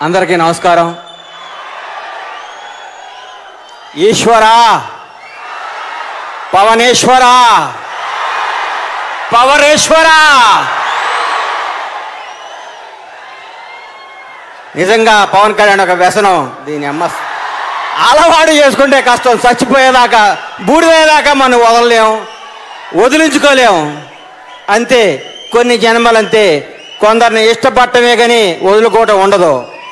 అందరికీ నమస్కారం ఈశ్వరా పవనేశ్వరా పవరేశ్వరా నిజంగా పవన్ కళ్యాణ్ ఒక వ్యసనం దీని అమ్మ అలవాటు చేసుకుంటే కష్టం చచ్చిపోయేదాకా బూడిదేదాకా మనం వదలలేం వదిలించుకోలేం అంతే కొన్ని జన్మలంతే కొందరిని ఇష్టపడటమే కానీ వదులుకోవటం ఉండదు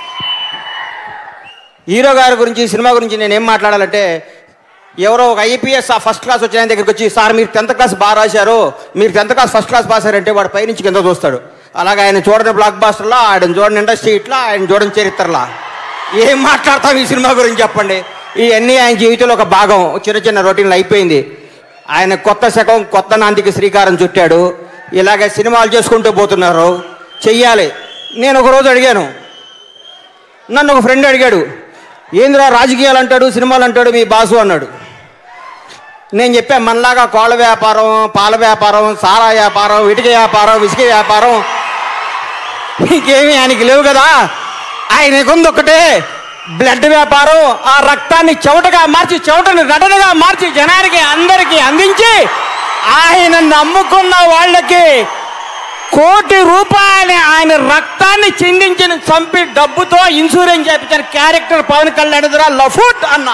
హీరో గారి గురించి సినిమా గురించి నేను ఏం మాట్లాడాలంటే ఎవరో ఒక ఐపీఎస్ ఆ ఫస్ట్ క్లాస్ వచ్చిన ఆయన దగ్గరికి వచ్చి సార్ మీరు టెన్త్ క్లాస్ బాగా రాశారు మీరు tenth class first class pass అయ్యారంటే వాడు పైనుంచి కింద చూస్తాడు అలాగే ఆయన చూడని బ్లాక్ బాస్టర్లా ఆయన చూడని ఇండస్ట్రీ ఇట్లా ఆయన చూడని చరిత్రలా ఏం మాట్లాడతాం ఈ సినిమా గురించి చెప్పండి ఇవన్నీ ఆయన జీవితంలో ఒక భాగం చిన్న చిన్న రొటీన్లు అయిపోయింది ఆయన కొత్త శకం కొత్త నాందికి శ్రీకారం చుట్టాడు ఇలాగే సినిమాలు చేసుకుంటూ పోతున్నారు చెయ్యాలి నేను ఒక రోజు అడిగాను నన్ను ఒక ఫ్రెండ్ అడిగాడు ఏందిరా రాజకీయాలు అంటాడు సినిమాలు అంటాడు మీ బాసు అన్నాడు నేను చెప్పా మనలాగా కోళ్ళ వ్యాపారం పాల వ్యాపారం సారా వ్యాపారం ఇటుక వ్యాపారం ఇసుక వ్యాపారం ఇంకేమీ ఆయనకి లేవు కదా ఆయనకుంది ఒకటే బ్లడ్ వ్యాపారం ఆ రక్తాన్ని చెమటగా మార్చి చెమటని నటనగా మార్చి జనానికి అందరికీ అందించి ఆయన నమ్ముకున్న వాళ్ళకి కోటి రూపాయలు ఆయన రక్తాన్ని చిందించిన చంపి డబ్బుతో ఇన్సూరెన్స్ చేయించిన క్యారెక్టర్ పవన్ కళ్యాణ్ ద్వారా లఫుట్ అన్న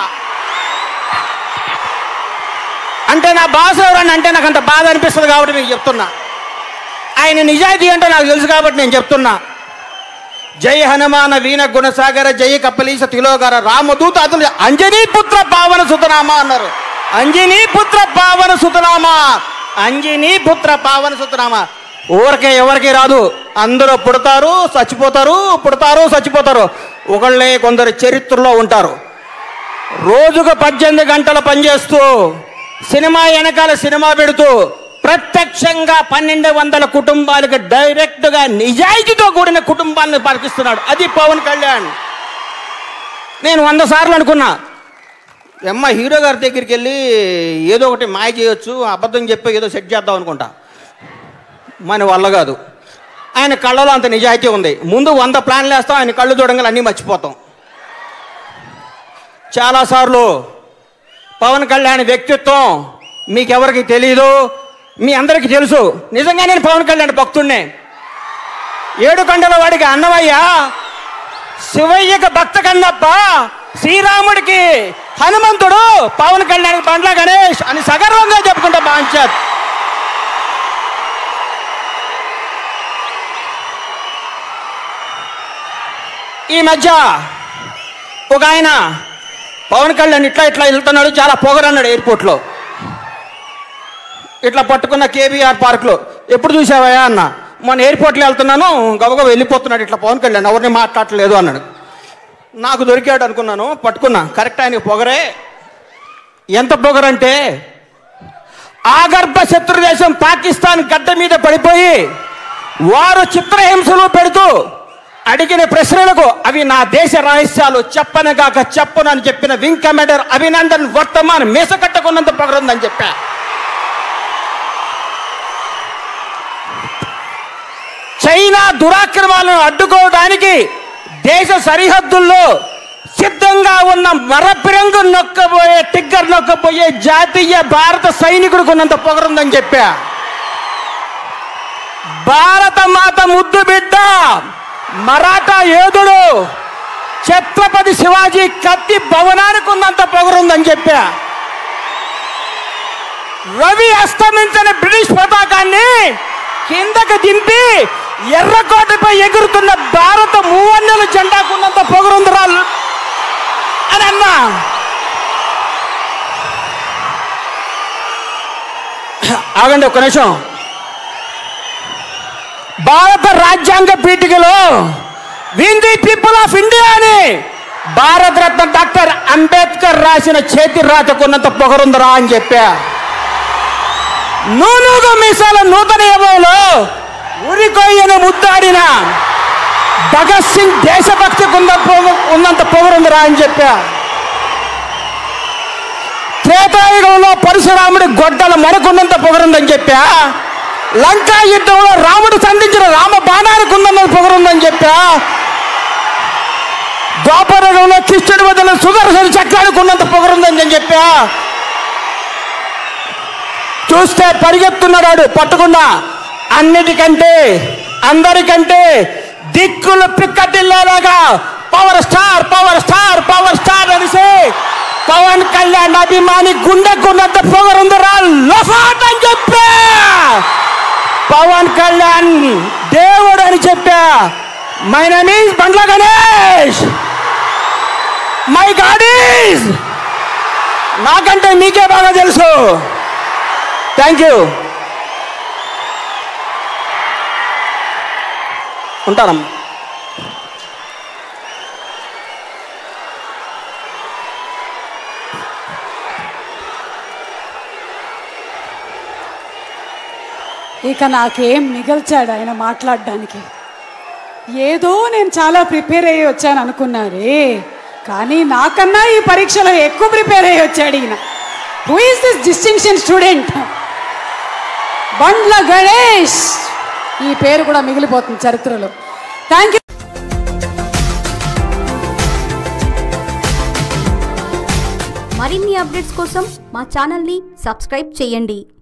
అంటే నా బాస్ ఎవరని అంటే నాకు అంత బాధ అనిపిస్తుంది కాబట్టి మీకు చెప్తున్నా ఆయన నిజాయితీ అంటే నాకు తెలుసు కాబట్టి నేను చెప్తున్నా జై హనుమాన వీణ గుణసాగర జయ కపలీశ తిలోగర రామదూత అతను అంజనీ పుత్ర పావన సుతనామా అన్నారు అంజనీ పుత్ర పావన సుతనామా అంజనీ పుత్ర పావన సుతనామా ఊరికే ఎవరికి రాదు అందరూ పుడతారు చచ్చిపోతారు పుడతారు చచ్చిపోతారు ఒకళ్ళే కొందరు చరిత్రలో ఉంటారు రోజుకు పద్దెనిమిది గంటలు పనిచేస్తూ సినిమా వెనకాల సినిమా పెడుతూ ప్రత్యక్షంగా పన్నెండు వందల కుటుంబాలకు డైరెక్ట్గా నిజాయితీతో కూడిన కుటుంబాలను పరికిస్తున్నాడు అది పవన్ కళ్యాణ్ నేను వంద సార్లు అనుకున్నా అమ్మ హీరో గారి దగ్గరికి వెళ్ళి ఏదో ఒకటి మాయ చేయొచ్చు అబద్ధం చెప్పి ఏదో సెట్ చేద్దాం అనుకుంటా మన వల్ల కాదు ఆయన కళ్ళలో అంత నిజాయితీ ఉంది ముందు వంద ప్లాన్లు వేస్తాం ఆయన కళ్ళు చూడంగా అన్నీ మర్చిపోతాం చాలాసార్లు పవన్ కళ్యాణ్ వ్యక్తిత్వం మీకెవరికి తెలీదు మీ అందరికీ తెలుసు నిజంగా నేను పవన్ కళ్యాణ్ భక్తుడినే ఏడు కొండల వాడికి అన్నమయ్య శివయ్యకి భక్త కన్నప్ప శ్రీరాముడికి హనుమంతుడు పవన్ కళ్యాణ్ బండ్ల గణేష్ అని సగర్వంగా చెప్పుకుంటా బాంచత్ ఈ మధ్య ఒక ఆయన పవన్ కళ్యాణ్ ఇట్లా ఇట్లా వెళ్తున్నాడు చాలా పొగరన్నాడు ఎయిర్పోర్ట్లో ఇట్లా పట్టుకున్న కేబీఆర్ పార్క్లో ఎప్పుడు చూసావయ్యా అన్న మొన్న ఎయిర్పోర్ట్లో వెళ్తున్నాను గబగబ వెళ్ళిపోతున్నాడు ఇట్లా పవన్ కళ్యాణ్ ఎవరిని మాట్లాడలేదు అన్నాడు నాకు దొరికాడు అనుకున్నాను పట్టుకున్నా కరెక్ట్ ఆయనకి పొగరే ఎంత పొగరంటే ఆగర్భ శత్రు దేశం పాకిస్తాన్ గడ్డ మీద పడిపోయి వారు చిత్రహింసలు పెడుతూ అడిగిన ప్రశ్నలకు అవి నా దేశ రహస్యాలు చెప్పనగాక చెప్పనని చెప్పిన వింగ్ కమాండర్ అభినందన్ వర్తమాన్ మీస కట్టకున్నంత పొగరుందని చెప్పా చైనా దురాక్రమాలను అడ్డుకోవడానికి దేశ సరిహద్దుల్లో సిద్ధంగా ఉన్న మరపిరంగు నొక్కబోయే టిగ్గర్ నొక్కబోయే జాతీయ భారత సైనికుడికి ఉన్నంత పొగరుందని చెప్పా భారత మాత ముద్దు బిడ్డ మరాఠా యోధుడు ఛత్రపతి శివాజీ కత్తి భవనానికి ఉన్నంత పొగరుందని చెప్పా రవి అస్తమించని బ్రిటిష్ పతాకాన్ని కిందకు దింపి ఎర్రకోటపై ఎగురుతున్న భారత మూవన్నెల జెండాకున్నంత పొగరుందిరా అని అన్నా ఆగండి ఒక్క నిమిషం భారత రాజ్యాంగ పీఠికలో we the people of India అని భారత రత్న డాక్టర్ అంబేద్కర్ రాసిన చేతి రాతకున్నంత పొగరుందరా అని చెప్పా నూనూగు మీసాల నూతన యుగంలో ఉరికొయ్యను ముద్దాడిన భగత్ సింగ్ దేశభక్తికి ఉన్న పొగ- ఉన్నంత పొగరుందిరా అని చెప్పా త్రేతాయుగంలో పరశురాముడి గొడ్డల మరకున్నంత పొగరుందని చెప్పా లంకా యుద్ధంలో రాముడు సంధించిన రామ బాణానికి ఉందన్న పొగరుందని చెప్పా ద్వాపరగంలో కృష్ణుడి వద్దన సుదర్శన చక్రానికి ఉన్నంత పొగరుందని నేను చెప్పా చూస్తే పరిగెత్తున్నాడు పట్టకుండా అన్నిటికంటే అందరికంటే దిక్కులు పిక్కటిల్లేలాగా power star power star power star అనేసి పవన్ కళ్యాణ్ అభిమాని గుండెకున్నంత పొగరుందిరా లఫాట్ అని చెప్పా పవన్ కళ్యాణ్ దేవుడు అని చెప్పా my name is Bandla Ganesh my god is నాకంటే మీకే బాగా తెలుసు థ్యాంక్ యూ ఉంటానమ్మా ఇక నాకేం మిగల్చాడు ఆయన మాట్లాడడానికి ఏదో నేను చాలా ప్రిపేర్ అయ్యి వచ్చాను అనుకున్నారే కానీ నాకన్నా ఈ పరీక్షలో ఎక్కువ ప్రిపేర్ అయ్యి వచ్చాడు ఈయన who is this distinction student Bandla Ganesh ఈ పేరు కూడా మిగిలిపోతుంది చరిత్రలో థ్యాంక్ యూ మరిన్ని అప్డేట్స్ కోసం మా ఛానల్ని సబ్స్క్రైబ్ చేయండి